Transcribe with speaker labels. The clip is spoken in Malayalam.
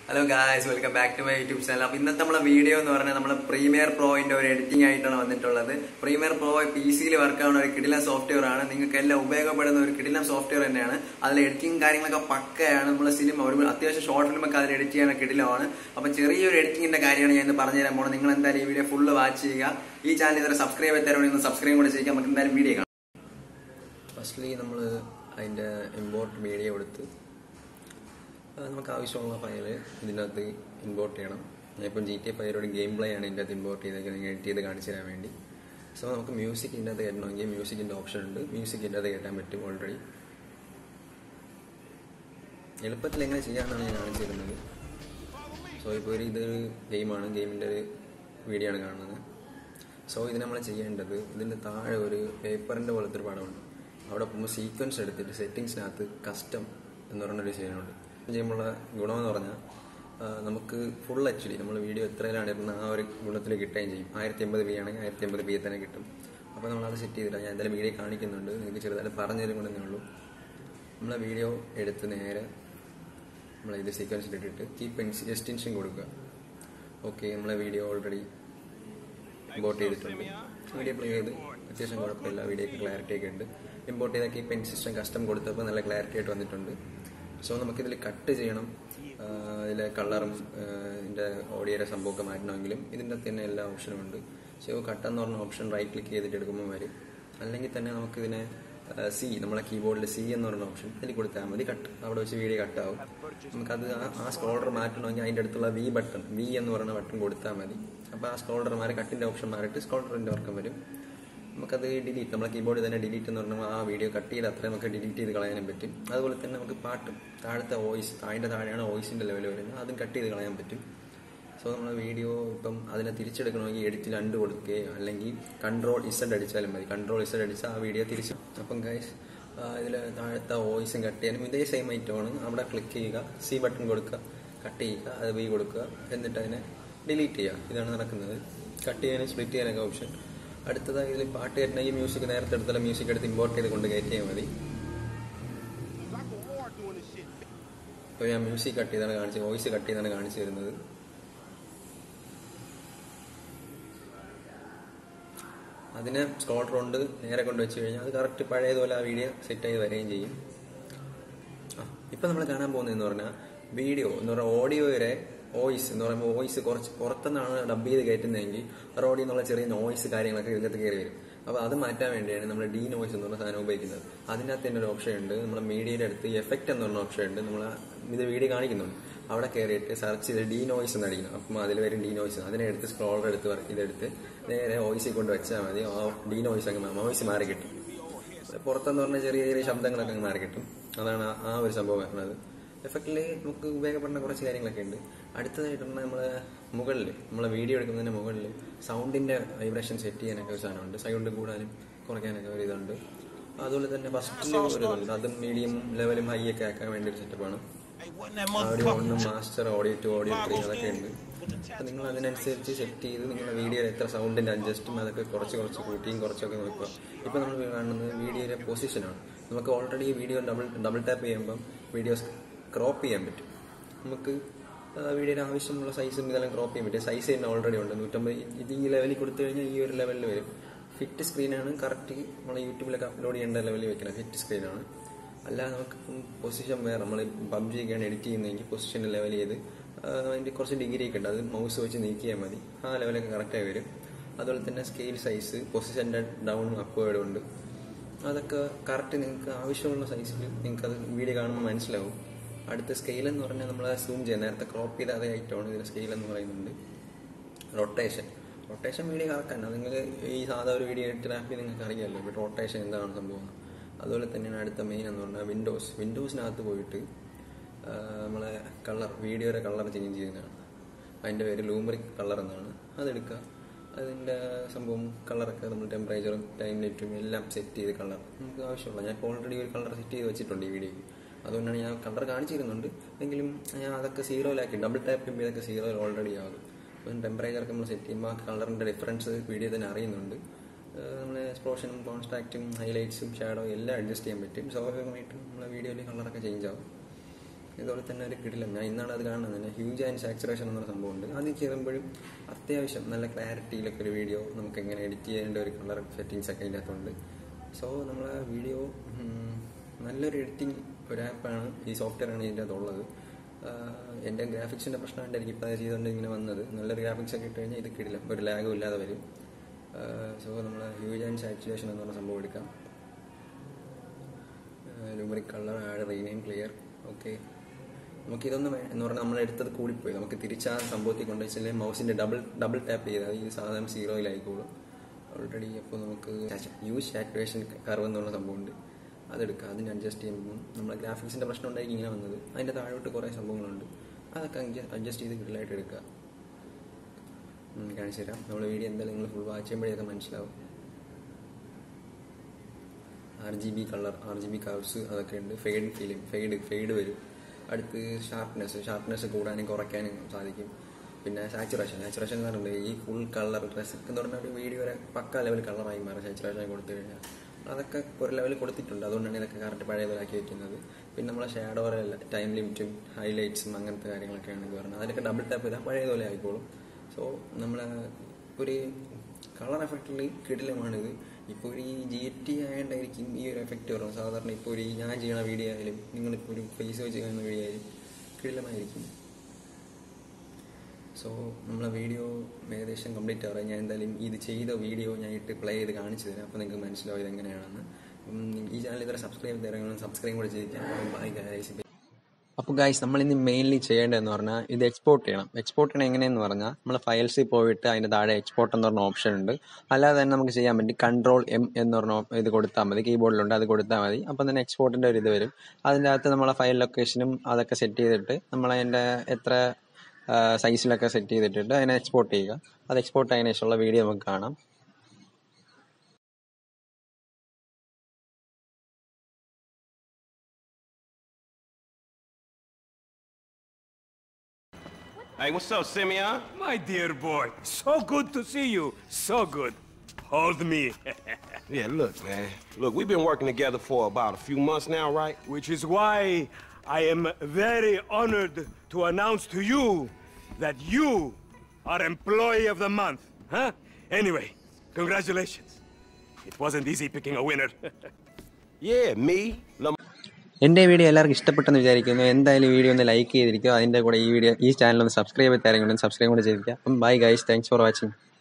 Speaker 1: Hello guys welcome back to my YouTube channel അപ്പൊ ഇന്നത്തെ നമ്മളെ വീഡിയോ എന്ന് പറഞ്ഞാൽ നമ്മൾ പ്രീമിയർ പ്രോയിന്റെ ഒരു എഡിറ്റിംഗ് ആയിട്ടാണ് വന്നിട്ടുള്ളത് പ്രീമിയർ പ്രോ പി സിയിൽ വർക്ക് ആവുന്ന ഒരു കിടിലൻ സോഫ്റ്റ്വെയർ ആണ് നിങ്ങൾക്ക് എല്ലാം ഉപയോഗപ്പെടുന്ന ഒരു കിടിലൻ സോഫ്റ്റ്വെയർ തന്നെയാണ് അതിൽ എഡിറ്റിംഗ് കാര്യങ്ങളൊക്കെ പക്കയാണ് നമ്മളെ സിനിമ ഒരു അത്യാവശ്യം ഷോർട്ട് ഫിലിം ഒക്കെ അതിൽ എഡിറ്റ് ചെയ്യാൻ കിടിലമാണ് അപ്പൊ ചെറിയൊരു എഡിറ്റിംഗിന്റെ കാര്യമാണ് ഞാൻ ഇന്ന് പറഞ്ഞുതരാൻ പോകുന്നത് നിങ്ങൾ എന്തായാലും ഈ വീഡിയോ ഫുള്ള് വാച്ച് ചെയ്യുക ഈ ചാനൽ ഇതുവരെ സബ്സ്ക്രൈബ് ചെയ്തവരുണ്ടെങ്കിൽ സബ്സ്ക്രൈബ് കൂടെ ചെയ്യുക നമുക്ക് എന്തായാലും വീഡിയോ കാണാം ഫസ്റ്റ്ലി നമ്മൾ അതിന്റെ ഇമ്പോർട്ട് മീഡിയ കൊടുത്ത് അത് നമുക്ക് ആവശ്യമുള്ള ഫയൽ ഇതിനകത്ത് ഇമ്പോർട്ട് ചെയ്യണം ഞാനിപ്പം ജി ടി എ ഫയലോട് ഗെയിം പ്ലേ ആണ് ഇതിൻ്റെ അകത്ത് ഇമ്പോർട്ട് ചെയ്തേക്കുന്നത് എഡിറ്റ് ചെയ്ത് കാണിച്ചു തരാൻ വേണ്ടി സോ നമുക്ക് മ്യൂസിക് ഇതിൻ്റെ അകത്ത് കയറ്റണമെങ്കിൽ മ്യൂസിക്കിൻ്റെ ഓപ്ഷൻ ഉണ്ട് മ്യൂസിക് ഇതിൻ്റെ അകത്ത് കയറ്റാൻ പറ്റും ഓൾറെഡി എളുപ്പത്തിൽ എങ്ങനെ ചെയ്യാമെന്നാണ് ഞാൻ കാണിച്ചു തരുന്നത് സോ ഇപ്പോൾ ഒരു ഇതൊരു ഗെയിമാണ് ഗെയിമിൻ്റെ ഒരു വീഡിയോ ആണ് കാണുന്നത് സോ ഇത് നമ്മൾ ചെയ്യേണ്ടത് ഇതിൻ്റെ താഴെ ഒരു പേപ്പറിൻ്റെ പോലത്തെ ഒരു പടമുണ്ട് അവിടെ പോകുമ്പോൾ സീക്വൻസ് എടുത്തിട്ട് സെറ്റിങ്സിനകത്ത് കസ്റ്റം എന്ന് പറഞ്ഞൊരു ചെയ്യുന്നുണ്ട് ചെയ്യുമ്പോഴുള്ള ഗുണമെന്ന് പറഞ്ഞാൽ ആ, നമുക്ക് ഫുൾ എച്ച് ഡി നമ്മൾ വീഡിയോ എത്രയിലാണ് ഇടുന്ന ആ ഒരു ഗുണത്തിൽ കിട്ടുകയും ചെയ്യും ആയിരത്തി എൺപത് പി ആണെങ്കിൽ ആയിരത്തി എൺപത് പി തന്നെ കിട്ടും അപ്പോൾ നമ്മളത് സെറ്റ് ചെയ്തില്ല ഞാൻ എന്തായാലും വീഡിയോ കാണിക്കുന്നുണ്ട് നിങ്ങൾക്ക് ചെറുതായിട്ട് പറഞ്ഞു തരും കൊണ്ടേ ഉള്ളൂ നമ്മളെ വീഡിയോ എടുത്ത് നേരെ നമ്മൾ ഇത് സീക്വൻസിൽ ഇട്ടിട്ട് കീപ്പ് എക്സ്റ്റൻഷൻ കൊടുക്കുക ഓക്കെ നമ്മളെ വീഡിയോ ഓൾറെഡി ഇമ്പോർട്ട് ചെയ്തിട്ടുണ്ട് വീഡിയോ പ്ലേ ചെയ്ത് അത്യാവശ്യം കുഴപ്പമില്ല വീഡിയോക്ക് ക്ലാരിറ്റി ഒക്കെ ഉണ്ട് ഇമ്പോർട്ട് ചെയ്ത കീപ്പ് സിസ്റ്റം കസ്റ്റം കൊടുത്തപ്പോൾ നല്ല ക്ലാരിറ്റി ആയിട്ട് വന്നിട്ടുണ്ട് സോ നമുക്കിതിൽ കട്ട് ചെയ്യണം ഇതിലെ കളറും ഇതിൻ്റെ ഓഡിയോയുടെ സംഭവമൊക്കെ മാറ്റണമെങ്കിലും ഇതിൻ്റെ അകത്ത് തന്നെ എല്ലാ ഓപ്ഷനും ഉണ്ട് സോ കട്ട് എന്ന് പറഞ്ഞ ഓപ്ഷൻ റൈറ്റ് ക്ലിക്ക് ചെയ്തിട്ട് എടുക്കുമ്പോൾ വരും അല്ലെങ്കിൽ തന്നെ നമുക്കിതിനെ സി നമ്മളെ കീബോർഡിൽ സി എന്ന് പറയുന്ന ഓപ്ഷൻ അതിൽ കൊടുത്താൽ മതി കട്ട് അവിടെ വെച്ച് വീഡിയോ കട്ടാവും നമുക്കത് ആ- ആ സ്ക്രോളർ മാറ്റണമെങ്കിൽ അതിൻ്റെ അടുത്തുള്ള വി ബട്ടൺ വി എന്ന് പറയുന്ന ബട്ടൺ കൊടുത്താൽ മതി അപ്പോൾ ആ സ്ക്രോളർ മാറി കട്ടിൻ്റെ ഓപ്ഷൻ മാറിയിട്ട് സ്ക്രോളറിൻ്റെ വർക്കം വരും നമുക്കത് ഡിലീറ്റ് നമ്മളെ കീബോർഡിൽ തന്നെ ഡിലീറ്റ് എന്ന് പറഞ്ഞാൽ ആ വീഡിയോ കട്ട് ചെയ്ത് അത്രയും നമുക്ക് ഡിലീറ്റ് ചെയ്ത് കളയാനും പറ്റും അതുപോലെ തന്നെ നമുക്ക് പാട്ടും താഴത്തെ വോയിസ് അതിൻ്റെ താഴെയാണ് വോയിസിൻ്റെ ലെവൽ വരുന്നത് അതും കട്ട് ചെയ്ത് കളയാൻ പറ്റും സോ നമ്മൾ വീഡിയോ ഇപ്പം അതിനെ തിരിച്ചെടുക്കണമെങ്കിൽ എഡിറ്റിൽ രണ്ട് കൊടുക്കുകയോ അല്ലെങ്കിൽ കൺട്രോൾ ഇസഡ് അടിച്ചാലും മതി കൺട്രോൾ ഇസഡ് അടിച്ചാൽ ആ വീഡിയോ തിരിച്ചു അപ്പം ഗൈസ് ഇതിൽ താഴത്തെ വോയിസും കട്ട് ചെയ്യാനും ഇതേ സെയിം ഐറ്റമാണ് അവിടെ ക്ലിക്ക് ചെയ്യുക സി ബട്ടൺ കൊടുക്കുക കട്ട് ചെയ്യുക അത് വി കൊടുക്കുക എന്നിട്ട് അതിനെ ഡിലീറ്റ് ചെയ്യുക ഇതാണ് നടക്കുന്നത് കട്ട് ചെയ്യാനും സ്പ്ലിറ്റ് ചെയ്യാനൊക്കെ ഓപ്ഷൻ അടുത്തതായി ഇതിൽ പാട്ട് കയറ്റണമെങ്കിൽ മ്യൂസിക് നേരത്തെ എടുത്തുള്ള മ്യൂസിക് എടുത്ത് ഇമ്പോർട്ട് ചെയ്ത് കൊണ്ട് കയറ്റിയാൽ മതി ഇപ്പോൾ ഞാൻ മ്യൂസിക് കട്ട് ചെയ്താണ് കാണിച്ചത് വോയിസ് കട്ട് ചെയ്താണ് കാണിച്ചു തരുന്നത് അതിനെ സ്ക്രോളർ കൊണ്ട് നേരെ കൊണ്ട് വെച്ച് കഴിഞ്ഞാൽ അത് കറക്റ്റ് പഴയതുപോലെ ആ വീഡിയോ സെറ്റ് ചെയ്ത് വരികയും ചെയ്യും ആ ഇപ്പം നമ്മൾ കാണാൻ പോകുന്നതെന്ന് പറഞ്ഞാൽ വീഡിയോ എന്ന് പറഞ്ഞാൽ ഓഡിയോ വരെ വോയിസ് എന്ന് പറയുമ്പോൾ വോയിസ് കുറച്ച് പുറത്തുനിന്നാണ് ഡബ് ചെയ്ത് കയറ്റുന്നതെങ്കിൽ ആ ഓഡിയോ എന്നുള്ള ചെറിയ നോയ്സ് കാര്യങ്ങളൊക്കെ ഇതിനകത്ത് കയറി വരും അപ്പോൾ അത് മാറ്റാൻ വേണ്ടിയാണ് നമ്മൾ ഡി നോയ്സ് എന്ന് പറഞ്ഞ സാധനം ഉപയോഗിക്കുന്നത് അതിനകത്ത് തന്നെ ഒരു ഓപ്ഷൻ ഉണ്ട് നമ്മുടെ മീഡിയയുടെ അടുത്ത് എഫക്റ്റ് എന്ന് പറഞ്ഞ ഓപ്ഷൻ ഉണ്ട് നമ്മൾ ഇത് വീഡിയോ കാണിക്കുന്നുണ്ട് അവിടെ കയറിയിട്ട് സെർച്ച് ചെയ്ത് ഡി നോയ്സ് എന്ന് അടിക്കണം അപ്പം അതിൽ വരും ഡി നോയ്സ് അതിനെ എടുത്ത് സ്ക്രോളർ എടുത്ത് വർക്ക് ചെയ്തെടുത്ത് നേരെ വോയിസിൽ കൊണ്ട് വെച്ചാൽ മതി ആ ഡി നോയ്സ് അങ്ങ് വോയിസ് മാറി കിട്ടും പുറത്തെന്ന് പറഞ്ഞ ചെറിയ ചെറിയ ശബ്ദങ്ങളൊക്കെ അങ്ങ് മാറി കിട്ടും അതാണ് ആ- ആ ഒരു സംഭവം വരുന്നത് എഫക്റ്റിൽ നമുക്ക് ഉപയോഗപ്പെടുന്ന കുറച്ച് കാര്യങ്ങളൊക്കെ ഉണ്ട് അടുത്തതായിട്ടുള്ള നമ്മളെ മുകളിൽ നമ്മളെ വീഡിയോ എടുക്കുന്നതിന്റെ മുകളിൽ സൗണ്ടിന്റെ വൈബ്രേഷൻ സെറ്റ് ചെയ്യാനൊക്കെ ഒരു സാധനമുണ്ട് സൗണ്ട് കൂടാനും കുറയ്ക്കാനൊക്കെ ഒരു ഇതുണ്ട് അതുപോലെ തന്നെ ഫസ്റ്റിൽ ഒരു ഇതുണ്ട് അതും മീഡിയം ലെവലും ഹൈ ഒക്കെ ആക്കാൻ വേണ്ടി ഒരു സെറ്റപ്പാണ് ഓഡിയോ ഒന്ന് master audio two audio three അതൊക്കെ ഉണ്ട് അപ്പൊ നിങ്ങൾ അതിനനുസരിച്ച് സെറ്റ് ചെയ്ത് നിങ്ങളുടെ വീഡിയോയിൽ എത്ര സൗണ്ടിന്റെ അഡ്ജസ്റ്റും അതൊക്കെ കുറച്ച് കുറച്ച് കൂട്ടിയും കുറച്ചൊക്കെ നോക്കുക ഇപ്പൊ നമ്മൾ കാണുന്നത് വീഡിയോയുടെ പൊസിഷനാണ് നമുക്ക് already video double double tap ചെയ്യുമ്പം വീഡിയോസ് ക്രോപ്പ് ചെയ്യാൻ പറ്റും നമുക്ക് വീഡിയോയുടെ ആവശ്യമുള്ള സൈസും ഇതെല്ലാം ക്രോപ്പ് ചെയ്യാൻ പറ്റും സൈസ് തന്നെ ഓൾറെഡി ഉണ്ട് നൂറ്റമ്പത് ഇത് ഈ ലെവലിൽ കൊടുത്തു കഴിഞ്ഞാൽ ഈ ഒരു ലെവലിൽ വരും ഫിറ്റ് സ്ക്രീനാണ് കറക്റ്റ് നമ്മൾ യൂട്യൂബിലൊക്കെ അപ്ലോഡ് ചെയ്യേണ്ട ലെവലിൽ വെക്കണം ഫിറ്റ് സ്ക്രീനാണ് അല്ലാതെ നമുക്ക് പൊസിഷൻ വേറെ നമ്മൾ പബ്ജി ഒക്കെയാണ് എഡിറ്റ് ചെയ്യുന്നതെങ്കിൽ പൊസിഷൻ ലെവൽ ചെയ്ത് ആ, അതിന്റെ കുറച്ച് ഡിഗ്രി ഒക്കെ ഉണ്ട് അത് മൗസ് വെച്ച് നീക്കിയാൽ മതി ആ ലെവലൊക്കെ കറക്റ്റായി വരും അതുപോലെ തന്നെ സ്കെയിൽ സൈസ് പൊസിഷൻ്റെ ഡൗണും അപ്വേഡും ഉണ്ട് അതൊക്കെ കറക്റ്റ് നിങ്ങൾക്ക് ആവശ്യമുള്ള സൈസിൽ നിങ്ങൾക്ക് അത് വീഡിയോ കാണുമ്പോൾ മനസ്സിലാവും അടുത്ത സ്കെയിൽ എന്ന് പറഞ്ഞാൽ നമ്മൾ സൂം ചെയ്യാം നേരത്തെ ക്രോപ്പ് ചെയ്ത അതേ ഐറ്റമാണ് ഇതിൽ സ്കെയിൽ എന്ന് പറയുന്നുണ്ട് റൊട്ടേഷൻ റൊട്ടേഷൻ വീഡിയോ കറക്കാൻ അത് നിങ്ങൾ ഈ സാധാ ഒരു വീഡിയോ എഡിറ്റ് ആപ്പിൽ നിങ്ങൾക്ക് അറിയാമല്ലോ ഇപ്പോൾ റൊട്ടേഷൻ എന്താണ് സംഭവം അതുപോലെ തന്നെയാണ് അടുത്ത മെയിൻ എന്ന് പറഞ്ഞാൽ വിൻഡോസ് വിൻഡോസിനകത്ത് പോയിട്ട് ആ, നമ്മളെ കളർ വീഡിയോയുടെ കളർ ചേഞ്ച് ചെയ്യുന്നതാണ് അതിൻ്റെ പേര് ലൂമറിക് കളർ എന്നാണ് അതെടുക്കുക അതിൻ്റെ സംഭവം കളറൊക്കെ നമ്മൾ ടെമ്പറേച്ചറും ടൈം ലൈറ്റും എല്ലാം സെറ്റ് ചെയ്ത് കളർ നമുക്ക് ആവശ്യമുള്ള ഞാൻ ഇപ്പോൾ ഓൾറെഡി ഒരു കളർ സെറ്റ് ചെയ്ത് വെച്ചിട്ടുണ്ട് ഈ വീഡിയോയ്ക്ക് അതുകൊണ്ടാണ് ഞാൻ കളർ കാണിച്ചിരുന്നുണ്ട് എങ്കിലും ഞാൻ അതൊക്കെ സീറോയിലാക്കി ഡബിൾ ടാപ്പ് ചെയ്യുമ്പോൾ ഇതൊക്കെ സീറോയിൽ ഓൾറെഡി ആകും അപ്പം ടെമ്പറേച്ചറൊക്കെ നമ്മൾ സെറ്റ് ചെയ്യുമ്പോൾ ആ കളറിൻ്റെ ഡിഫറൻസ് വീഡിയോ തന്നെ അറിയുന്നുണ്ട് നമ്മൾ എക്സ്പ്ലോഷനും കോൺസ്ട്രാക്റ്റും ഹൈലൈറ്റ്സും ഷാഡോ എല്ലാം അഡ്ജസ്റ്റ് ചെയ്യാൻ പറ്റും സ്വാഭാവികമായിട്ടും നമ്മളെ വീഡിയോയിൽ കളറൊക്കെ ചേഞ്ച് ആവും ഇതുപോലെ തന്നെ ഒരു കിടിലം ഞാൻ ഇന്നാണ് അത് കാണുന്നത് തന്നെ ഹ്യൂജ് ആൻഡ് സാച്ചുറേഷൻ എന്നൊരു സംഭവമുണ്ട് അത് ചെയ്യുമ്പോഴും അത്യാവശ്യം നല്ല ക്ലാരിറ്റിയിലൊക്കെ ഒരു വീഡിയോ നമുക്ക് എങ്ങനെ എഡിറ്റ് ചെയ്യേണ്ട ഒരു കളർ സെറ്റിങ്സ് ഒക്കെ ഇതിനകത്തുണ്ട് സോ നമ്മളെ വീഡിയോ നല്ലൊരു എഡിറ്റിംഗ് ഒരു ആപ്പാണ് ഈ സോഫ്റ്റ്വെയർ ആണ് ഇതിൻ്റെ അകത്തുള്ളത് ആഹ് എൻ്റെ ഗ്രാഫിക്സിൻ്റെ പ്രശ്നമായിട്ട് എനിക്ക് ഇപ്പോൾ ചെയ്തുകൊണ്ട് ഇങ്ങനെ വന്നത് നല്ലൊരു ഗ്രാഫിക്സ് ഒക്കെ ഇട്ട് കഴിഞ്ഞാൽ ഇത് കിടില്ല ഒരു ലാഗും ഇല്ലാതെ വരും സോ നമ്മൾ ഹ്യൂജ് ആൻഡ് സാച്ചുറേഷൻ എന്ന് പറഞ്ഞ സംഭവം എടുക്കാം numeric colour add rename clear okay നമുക്ക് ഇതൊന്നും വേ- എന്ന് പറഞ്ഞാൽ നമ്മൾ എടുത്തത് കൂടിപ്പോയി നമുക്ക് തിരിച്ച് ആ സംഭവത്തിൽ കൊണ്ടുവച്ചാൽ മൗസിന്റെ ഡബിൾ ഡബിൾ ടാപ്പ് ചെയ്താൽ ഈ സാധാരണ സീറോയിലായിക്കോളും ഓൾറെഡി അപ്പോൾ നമുക്ക് യൂസ് സാറ്റുറേഷൻ കർവ് എന്നുള്ള സംഭവമുണ്ട് അതെടുക്കുക അതിന് അഡ്ജസ്റ്റ് ചെയ്യുമ്പോൾ നമ്മുടെ ഗ്രാഫിക്സിന്റെ പ്രശ്നം ഉണ്ടായിരിക്കും ഇങ്ങനെ വന്നത് അതിന്റെ താഴോട്ട് കുറേ സംഭവങ്ങളുണ്ട് അതൊക്കെ അഡ്ജസ്റ്റ് ചെയ്ത് കിടലായിട്ട് എടുക്കുക ഉം, കാണിച്ചു തരാം നമ്മൾ വീഡിയോ എന്തായാലും നിങ്ങൾ ഫുൾ വാച്ച് ചെയ്യുമ്പോഴേക്കും മനസ്സിലാവും R G B colour R G B covers അതൊക്കെ ഉണ്ട് ഫെയ്ഡ് ഫീലിംഗ് ഫെയ്ഡ് ഫെയ്ഡ് വരും അടുത്ത് ഷാർപ്നെസ് ഷാർപ്നെസ് കൂടാനും കുറയ്ക്കാനും സാധിക്കും പിന്നെ സാച്ചുറേഷൻ സാച്ചുറേഷൻ എന്ന് പറയുന്നത് ഈ ഫുൾ കളർ ഡ്രസ് എന്ന് പറഞ്ഞാൽ ഒരു വീഡിയോ വരെ പക്ക ലെവൽ കളറായി മാറും സാച്ചുറേഷൻ കൊടുത്തു കഴിഞ്ഞാൽ അതൊക്കെ ഒരു ലെവൽ കൊടുത്തിട്ടുണ്ട് അതുകൊണ്ടാണ് ഇതൊക്കെ കറക്റ്റ് പഴയ പോലാക്കി വെക്കുന്നത് പിന്നെ നമ്മളെ ഷാഡോ ടൈം ലിമിറ്റും ഹൈലൈറ്റ്സും അങ്ങനത്തെ കാര്യങ്ങളൊക്കെയാണ് ഇത് പറഞ്ഞത് അതിനൊക്കെ ഡബിൾ ടാപ്പ് ചെയ്താൽ പഴയ പോലെ ആയിക്കോളും സോ നമ്മളെ ഒരു കളർ എഫക്റ്റിൽ കിടിലമാണിത് ഇപ്പോൾ ഒരു ഈ ജി ടി ആയതുകൊണ്ടായിരിക്കും ഈ ഒരു എഫക്റ്റ് വരുന്നത് സാധാരണ ഇപ്പോൾ ഒരു ഞാൻ ചെയ്യണ വീഡിയോ ആയാലും നിങ്ങളിപ്പോൾ ഒരു ഫേസ് വെച്ച് കാണുന്ന വീഡിയോ ആയാലും കിടിലമായിരിക്കും സോ നമ്മളെ വീഡിയോ ഏകദേശം കംപ്ലീറ്റ് ആവാം ഞാൻ എന്തായാലും ഇത് ചെയ്ത വീഡിയോ ഞാൻ ഇട്ട് പ്ലേ ചെയ്ത് കാണിച്ചു തരാം അപ്പോൾ നിങ്ങൾക്ക് മനസ്സിലാവും ഇതെങ്ങനെയാണെന്ന് ഉം, ഈ ചാനൽ ഇതുവരെ സബ്സ്ക്രൈബ് ചെയ്ത് സബ്സ്ക്രൈബ് കൂടെ ചെയ്യിക്കാം ബൈ ഗൈസ് അപ്പോൾ ഗൈസ് നമ്മൾ ഇന്ന് മെയിൻലി ചെയ്യേണ്ടതെന്ന് പറഞ്ഞാൽ ഇത് എക്സ്പോർട്ട് ചെയ്യണം എക്സ്പോർട്ട് ചെയ്യണം എങ്ങനെയെന്ന് പറഞ്ഞാൽ നമ്മൾ ഫയൽസിൽ പോയിട്ട് അതിൻ്റെ താഴെ എക്സ്പോർട്ട് എന്ന് പറഞ്ഞ ഓപ്ഷൻ ഉണ്ട് അല്ലാതെ തന്നെ നമുക്ക് ചെയ്യാൻ പറ്റും കൺട്രോൾ എം എന്ന് പറഞ്ഞ op- ഇത് കൊടുത്താൽ മതി കീബോർഡിലുണ്ട് അത് കൊടുത്താൽ മതി അപ്പം തന്നെ എക്സ്പോർട്ടിൻ്റെ ഒരു ഇത് വരും അതിൻ്റെ അകത്ത് നമ്മളെ ഫയൽ ലൊക്കേഷനും അതൊക്കെ സെറ്റ് ചെയ്തിട്ട് നമ്മൾ അതിൻ്റെ എത്ര സൈസിലൊക്കെ സെറ്റ് ചെയ്തിട്ടിട്ട് അതിനെ എക്സ്പോർട്ട് ചെയ്യുക അത് എക്സ്പോർട്ട് ആയതിനു ശേഷമുള്ള വീഡിയോ നമുക്ക് കാണാം
Speaker 2: Hey, what's up, Simeon?
Speaker 3: My dear boy, so good to see you. So good. Hold me.
Speaker 2: Yeah, look, man. Look, we've been working together for about a few months now, right?
Speaker 3: Which is why I am very honored to announce to you that you are Employee of the Month. Huh? Anyway, congratulations. It wasn't easy picking a winner.
Speaker 2: Yeah, me, Lam-
Speaker 1: എൻ്റെ വീഡിയോ എല്ലാവർക്കും ഇഷ്ടപ്പെട്ടെന്ന് വിചാരിക്കുന്നു എന്തായാലും വീഡിയോ ഒന്ന് ലൈക്ക് ചെയ്തിരിക്കുക അതിൻ്റെ കൂടെ ഈ വീഡിയോ ഈ ചാനൽ ഒന്ന് സബ്സ്ക്രൈബ് ചെയ്ത് തരാൻ സബ്സ്ക്രൈബ് കൂടെ ചെയ്തിരിക്കുക അപ്പം bye guys thanks for watching